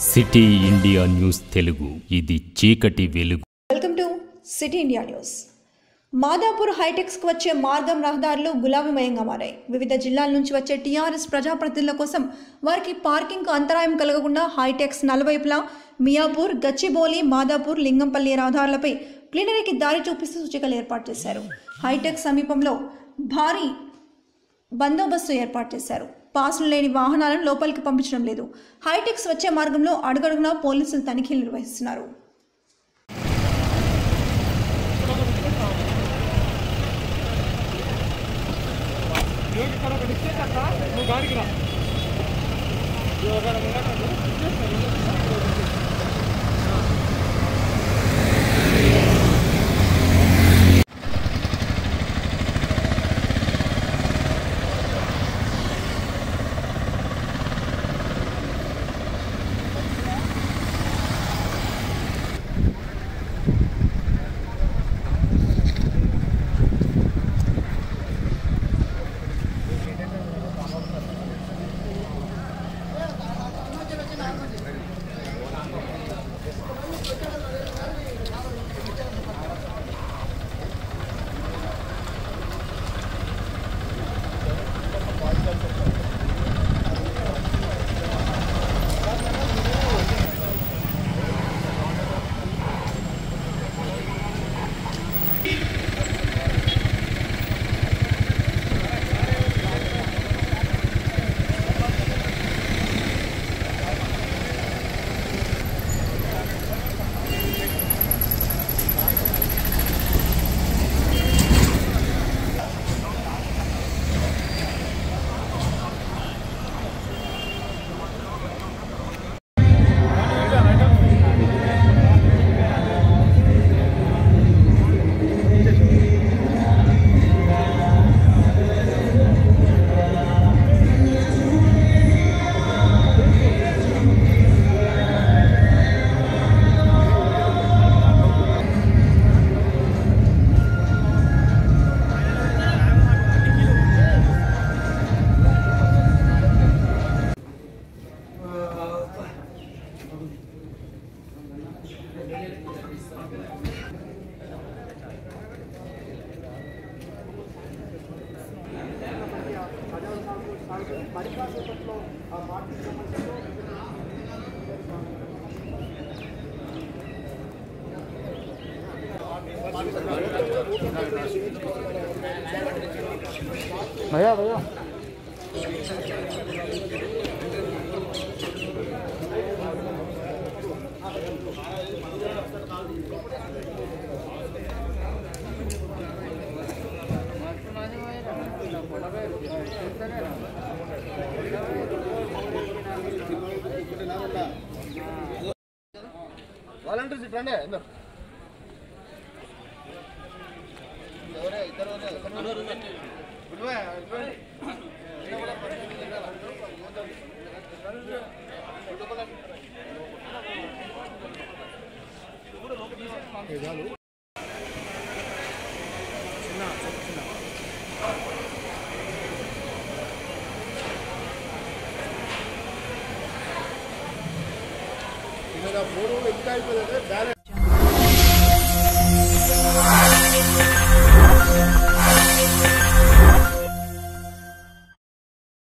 city India news Telugu ఇది చీకటి వెలుగు welcome to city India news Madhapur హైటెక్స్కి వచ్చే మార్గం రహదారులు గులాబీమయంగా మారాయి వివిధ జిల్లాల నుంచి వచ్చే టీఆర్ఎస్ ప్రజాప్రతినిధుల కోసం వారికి పార్కింగ్కు అంతరాయం కలగకుండా హైటెక్స్ నలువైపులా మియాపూర్ గచ్చిబౌలి మాదాపూర్ లింగంపల్లి రహదారులపై ప్లీనరీకి దారి చూపిస్తూ సూచికలు ఏర్పాటు చేశారు హైటెక్ సమీపంలో భారీ బందోబస్తు ఏర్పాటు చేశారు పాసులు లేని వాహనాలను లోపలికి పంపించడం లేదు హైటెక్స్ వచ్చే మార్గంలో అడుగడుగునా పోలీసులు తనిఖీలు నిర్వహిస్తున్నారు भैया भैया వాలంటీర్స్ ఇట్లా అండి అందరు ఎవరే ఇద్దరు మూడు ఎంత అయిపోయిందంటే బ్యాలెన్స్